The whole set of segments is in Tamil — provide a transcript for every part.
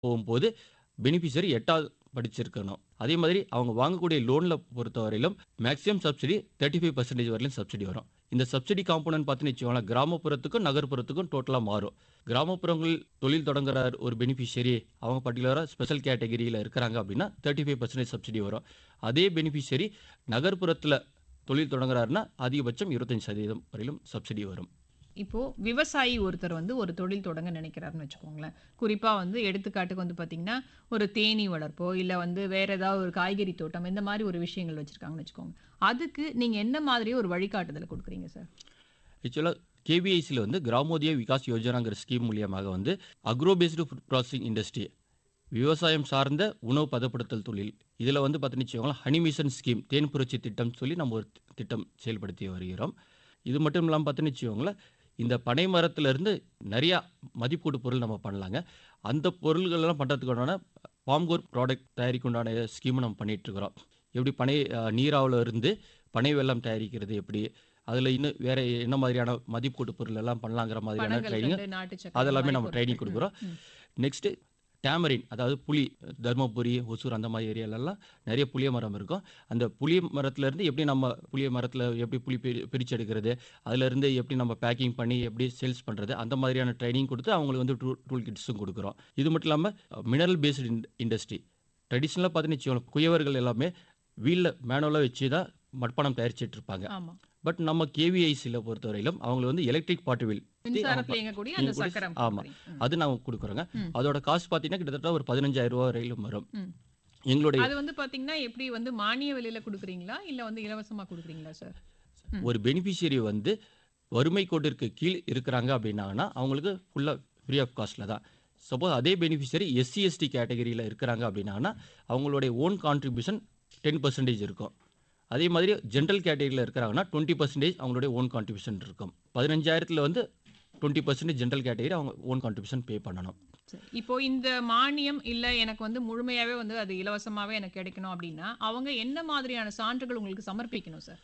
போகும்போது பெனிஃபிஷரி எட்டாவது படிச்சிருக்கணும் அதே மாதிரி அவங்க வாங்கக்கூடிய லோனில் பொறுத்தவரையிலும் maximum subsidy thirty five percentage வரையிலும் சப்சிடி வரும் இந்த சப்சிடி காம்பனன்ட் பார்த்தீங்கன்னு வச்சுக்கோங்களேன் கிராமப்புறத்துக்கும் நகர்ப்புறத்துக்கும் டோட்டலாக மாறும் கிராமப்புறங்கள் தொழில் தொடங்குற ஒரு பெனிஃபிஷியரி அவங்க பர்டிகுலராக ஸ்பெஷல் கேட்டகரியில் இருக்கிறாங்க அப்படின்னா தேர்ட்டி ஃபைவ் பர்சன்டேஜ் சப்சிடி வரும் அதே பெனிஃபிஷியரி நகர்ப்புறத்தில் தொழில் தொடங்குறாருன்னா அதிகபட்சம் இருபத்தஞ்சு சதவீதம் வரையிலும் சப்சிடி வரும் இப்போ விவசாயி ஒருத்தர் வந்து ஒரு தொழில் தொடங்க நினைக்கிறாருன்னு வச்சுக்கோங்களேன் குறிப்பா வந்து எடுத்துக்காட்டுக்கு வந்து பாத்தீங்கன்னா ஒரு தேனீ வளர்ப்போ இல்ல வந்து வேற ஏதாவது ஒரு காய்கறி தோட்டம் இந்த மாதிரி ஒரு விஷயங்கள் வச்சிருக்காங்கன்னு வச்சுக்கோங்க அதுக்கு நீங்க என்ன மாதிரி ஒரு வழிகாட்டுதலை கொடுக்குறீங்க சார் ஆக்சுவலாக கேபிஐசியில் வந்து கிராமோதய விகாஸ் யோஜனாங்கிற ஸ்கீம் மூலியமாக வந்து agro based food processing industry விவசாயம் சார்ந்த உணவு பதப்படுத்தல் தொழில் இதில் வந்து பார்த்தீங்கன்னு வச்சுக்கோங்களேன் ஹனி மிஷன் ஸ்கீம் தேன் புரட்சி திட்டம் சொல்லி நம்ம ஒரு தி- திட்டம் செயல்படுத்தி வருகிறோம் இது மட்டும் இல்லாமல் பார்த்தீங்கன்னு வச்சுக்கோங்களேன் இந்த பனை மரத்துலேருந்து நிறையா மதிப்பீட்டு பொருள் நம்ம பண்ணலாங்க அந்த பொருள்களெல்லாம் பண்ணுறதுக்கு உண்டான பாம்கோர் ப்ராடக்ட் தயாரிக்க உண்டான ஸ்கீமை நம்ம பண்ணிட்டு இருக்கிறோம் எப்படி பனை அஹ், நீராவுல இருந்து பனை வெல்லம் தயாரிக்கிறது எப்படி அதில் இன்னும் வேற என்ன மாதிரியான மதிப்பீட்டு பொருள் எல்லாம் பண்ணலாங்கிற மாதிரியான பனங்கள் ட்ரைனிங் கண்டு நாட்டு சக்கரை அதெல்லாமே இந்த நம்ம மாதிரி ட்ரைனிங் பொருட்கள். கொடுக்குறோம் ம், நெக்ஸ்ட்டு டேமரின் அதாவது புளி தர்மபுரி ஒசூர் அந்த மாதிரி ஏரியாலெல்லாம் நிறைய புளிய மரம் இருக்கும் அந்த புளிய மரத்துலேருந்து எப்படி நம்ம புளிய மரத்தில் எப்படி புளி பிரி பிரித்து எடுக்கிறது அதுலேருந்து எப்படி நம்ம பேக்கிங் பண்ணி எப்படி சேல்ஸ் பண்ணுறது அந்த மாதிரியான ட்ரைனிங் கொடுத்து அவங்களுக்கு வந்து டூ டூல் கிட்ஸும் கொடுக்குறோம் இது மட்டும் இல்லாமல் மினரல் பேஸ்டு இண்டஸ்ட்ரி ட்ரெடிஷ்னலாக பார்த்தீங்கன்னு வச்சுக்கோங்களேன் குயவர்கள் எல்லாமே வீலில் மேனுவலாக வச்சு தான் மட்பானம் தயாரிச்சிட்டு இருப்பாங்க ஆமா பட் நம்ம கேவிஐசியில் பொறுத்தவரையிலும் அவங்களுக்கு வந்து எலக்ட்ரிக் பாட்டுவில் மின்சாரத்துல இயங்கக்கூடிய அந்த இயங்கக்கூடிய- சக்கரம் ஆமா. கொடுக்குறீங்க. ம், அது நாங்கள் கொடுக்குறோங்க ம். அதோட காசு பார்த்தீங்கன்னா கிட்டத்தட்ட ஒரு பதினஞ்சாயிரம் ரூபா வரையிலும் வரும் ம். எங்களுடைய அது வந்து பாத்தீங்கன்னா எப்படி வந்து மானிய விலையில கொடுக்குறீங்களா இல்ல வந்து இலவசமா கொடுக்குறீங்களா சார் ம். ஒரு பெனிஃபிஷியரி வந்து வறுமை கோட்டிற்கு கீழ் இருக்கிறாங்க அப்படின்னாங்கன்னா அவங்களுக்கு ஃபுல்லாக ஃப்ரீ ஆஃப் காஸ்ட்டில் தான் சப்போஸ் அதே பெனிஃபிஷியரி எஸ்சி எஸ்டி கேட்டகரியில் இருக்கிறாங்க அப்படின்னாங்கன்னா அவங்களுடைய ஓன் கான்ட்ரிபியூஷன் டென் பர்சன்டேஜ் இருக்கும் அதே மாதிரி ஜென்ரல் கேட்டகரியில் இருக்கிறாங்கன்னா டுவெண்ட்டி பர்சன்டேஜ் அவங்களுடைய ஓன் கான்ட்ரிபியூஷன் இருக்கும் பதினஞ்சாயிரத்தில் வந்து டுவெண்ட்டி பர்சன்டேஜ் ஜென்ரல் கேட்டகரி அவங்க ஓன் கான்ட்ரிபியூஷன் பே பண்ணணும் சரி. இப்போ இந்த மானியம் இல்ல எனக்கு வந்து முழுமையாவே வந்து அது இலவசமாவே எனக்கு கிடைக்கணும் அப்படின்னா அவங்க என்ன மாதிரியான சான்றுகள் உங்களுக்கு சமர்ப்பிக்கணும் சார்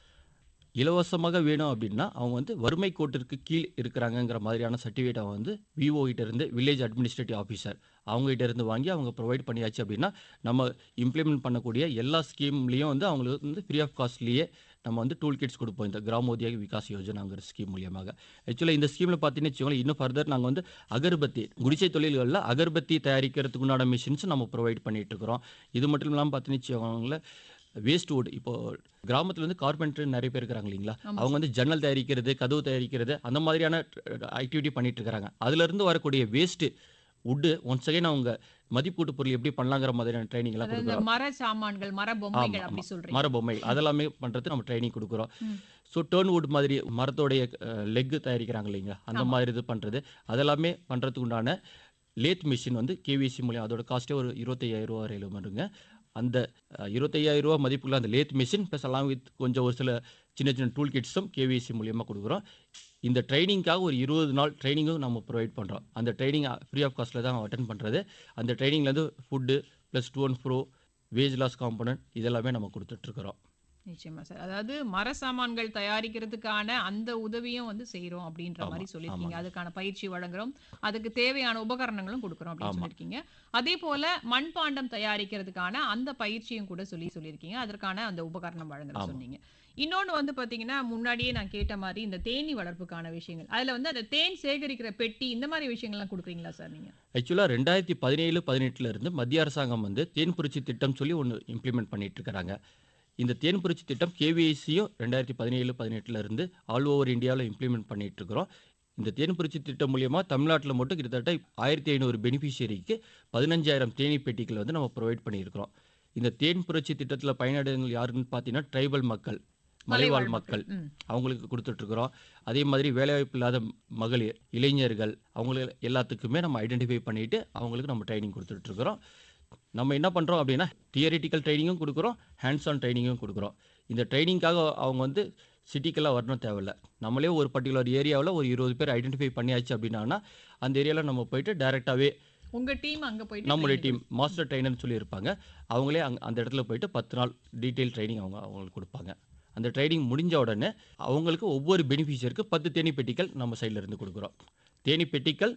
இலவசமாக வேணும் அப்படின்னா அவங்க வந்து வறுமை கோட்டிற்கு கீழ் இருக்கிறாங்கங்கிற மாதிரியான சர்டிஃபிகேட் அவங்க வந்து விஓ கிட்ட இருந்து வில்லேஜ் அட்மினிஸ்ட்ரேட்டிவ் ஆஃபீஸர் அவங்க கிட்ட இருந்து வாங்கி அவங்க ப்ரொவைட் பண்ணியாச்சு அப்படின்னா நம்ம இம்ப்ளிமெண்ட் பண்ணக்கூடிய எல்லா ஸ்கீம்லேயும் வந்து அவங்களுக்கு வந்து ஃப்ரீ ஆஃப் காஸ்ட்லேயே நம்ம வந்து டூல் கிட்ஸ் கொடுப்போம் இந்த கிராமோதய விகாஸ் யோஜனாங்கிற ஸ்கீம் மூலியமாக ஆக்சுவலாக இந்த ஸ்கீமில் பார்த்தீங்கன்னு வச்சுக்கோங்களேன் இன்னும் ஃபர்தர் நாங்கள் வந்து அகர்பத்தி குடிசை தொழில்களில் அகர்பத்தி தயாரிக்கிறதுக்கு உண்டான மிஷின்ஸ் நம்ம ப்ரொவைட் பண்ணிட்டு இருக்கிறோம் இது மட்டும் இல்லாமல் பார்த்தீங்கன்னு வச்சுக்கோங்களேன் வேஸ்ட் வுட் இப்போ கிராமத்துல வந்து கார்பெண்டர் நிறைய பேர் இருக்கிறாங்க இல்லைங்களா ஆமா அவங்க வந்து ஜன்னல் தயாரிக்கிறது கதவு தயாரிக்கிறது அந்த மாதிரியான ஆக்டிவிட்டி பண்ணிட்டு இருக்காங்க அதுல இருந்து வரக்கூடிய வேஸ்ட் வுட்டு ஒன்ஸ் அகைன் அவங்க மதிப்பீட்டு பொருள் எப்படி பண்ணலாங்கிற மாதிரியான ட்ரைனிங் எல்லாம் அதாவது இந்த கொடுக்குறோம் மர சாமான்கள் மர பொம்மைகள் ஆமா, அப்படி ஆமா. சொல்றீங்க மர பொம்மை அதெல்லாமே பண்றது நம்ம ட்ரைனிங் கொடுக்குறோம் ம். ஸோ டேர்ன் வுட் மாதிரி மரத்தோடைய லெக் தயாரிக்கிறாங்க இல்லைங்களா அந்த ஆமா. மாதிரி இது பண்றது அதெல்லாமே பண்றதுக்கு உண்டான லேத் மிஷின் வந்து கேவிசி மூலியம் அதோட காஸ்ட்டே ஒரு இருபத்தையாயிரம் ரூபா வரையிலும் வருங்க அந்த அஹ், இருபத்தையாயிரம் ரூபா மதிப்புள்ள அந்த lathe machine plus along with கொஞ்சம் ஒரு சில சின்ன சின்ன டூல் கிட்ஸும் கேவிசி மூலியமாக கொடுக்குறோம் இந்த ட்ரைனிங்காக ஒரு இருபது நாள் ட்ரைனிங்கும் நம்ம ப்ரொவைட் பண்ணுறோம் அந்த ட்ரைனிங் ஃப்ரீ ஆஃப் காஸ்ட்டில் தான் அட்டன் பண்ணுறது அந்த ட்ரைனிங்லேருந்து food plus two and pro wage loss component இதெல்லாமே நம்ம கொடுத்துட்ருக்குறோம் நிச்சயமா சார் அதாவது மர சாமான்கள் தயாரிக்கிறதுக்கான அந்த உதவியும் வந்து செய்றோம் அப்படின்ற ஆமா, மாதிரி சொல்லியிருக்கீங்க ஆமாங்க. அதுக்கான பயிற்சி வழங்குறோம் அதுக்கு தேவையான உபகரணங்களும் கொடுக்குறோம் அப்படின்னு ஆமா. சொல்லியிருக்கீங்க அதே போல மண்பாண்டம் தயாரிக்கிறதுக்கான அந்த பயிற்சியும் கூட சொல்லி சொல்லியிருக்கீங்க அதற்கான அந்த உபகரணம் வழங்குறோம் ஆமா. சொன்னீங்க இன்னொன்னு வந்து பாத்தீங்கன்னா முன்னாடியே நான் கேட்ட மாதிரி இந்த தேனி வளர்ப்புக்கான விஷயங்கள் அதுல வந்து அந்த தேன் சேகரிக்கிற பெட்டி இந்த மாதிரி விஷயங்கள்லாம் கொடுக்குறீங்களா சார் நீங்க ஆக்சுவலாக ரெண்டாயிரத்தி பதினேழு பதினெட்டுல இருந்து மத்திய அரசாங்கம் வந்து தேன் புரட்சி திட்டம் சொல்லி ஒன்று இம்ப்ளிமெண்ட் பண்ணிட்டு இருக்கிறாங்க இந்த தேன் புரட்சி திட்டம் கேவிஐசியும் ரெண்டாயிரத்தி பதினேழு பதினெட்டுல இருந்து ஆல் ஓவர் இந்தியாவில் இம்ப்ளிமெண்ட் பண்ணிட்டு இருக்கிறோம் இந்த தேன் புரட்சி திட்டம் மூலியமாக தமிழ்நாட்டில் மட்டும் கிட்டத்தட்ட ஆயிரத்தி ஐநூறு பெனிஃபிஷியரிக்கு பதினஞ்சாயிரம் தேனி பெட்டிகள் வந்து நம்ம ப்ரொவைட் பண்ணியிருக்கிறோம் இந்த தேன் புரட்சி திட்டத்தில் பயனடைங்கள் யாருன்னு பார்த்தீங்கன்னா ட்ரைபல் மக்கள் மலைவாழ் மக்கள் ம். அவங்களுக்கு கொடுத்துட்ருக்குறோம் அதே மாதிரி வேலைவாய்ப்பு இல்லாத மகளிர் இளைஞர்கள் அவங்களுக்கு எல்லாத்துக்குமே நம்ம ஐடென்டிஃபை பண்ணிட்டு அவங்களுக்கு நம்ம ட்ரைனிங் கொடுத்துட்ருக்குறோம் நம்ம என்ன பண்ணுறோம் அப்படின்னா தியரிட்டிக்கல் ட்ரைனிங்கும் கொடுக்குறோம் ஹேண்ட்ஸ் ஆன் ட்ரைனிங்கும் கொடுக்குறோம் இந்த ட்ரைனிங்காக அவங்க வந்து சிட்டிக்கெல்லாம் வரணும் தேவையில்ல நம்மளே ஒரு பர்டிகுலர் ஏரியாவில் ஒரு இருபது பேர் ஐடென்டிஃபை பண்ணியாச்சு அப்படின்னா அந்த ஏரியாவில் நம்ம போயிட்டு டைரெக்டாகவே உங்க டீம் அங்க போயிட்டு நம்மளுடைய training டீம் மாஸ்டர் ட்ரைனர்னு சொல்லி இருப்பாங்க அவங்களே அங் அந்த இடத்துல போயிட்டு பத்து நாள் டீட்டெயில் ட்ரைனிங் அவங்க அவங்களுக்கு கொடுப்பாங்க அந்த ட்ரைனிங் முடிஞ்ச உடனே அவங்களுக்கு ஒவ்வொரு பெனிஃபிஷியருக்கு பத்து தேனி பெட்டிகள் நம்ம சைடில் இருந்து கொடுக்குறோம் தேனி பெட்டிகள்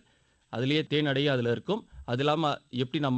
அதுலேயே தேன் அடையும் அதில் இருக்கும் அது இல்லாமல் எப்படி நம்ம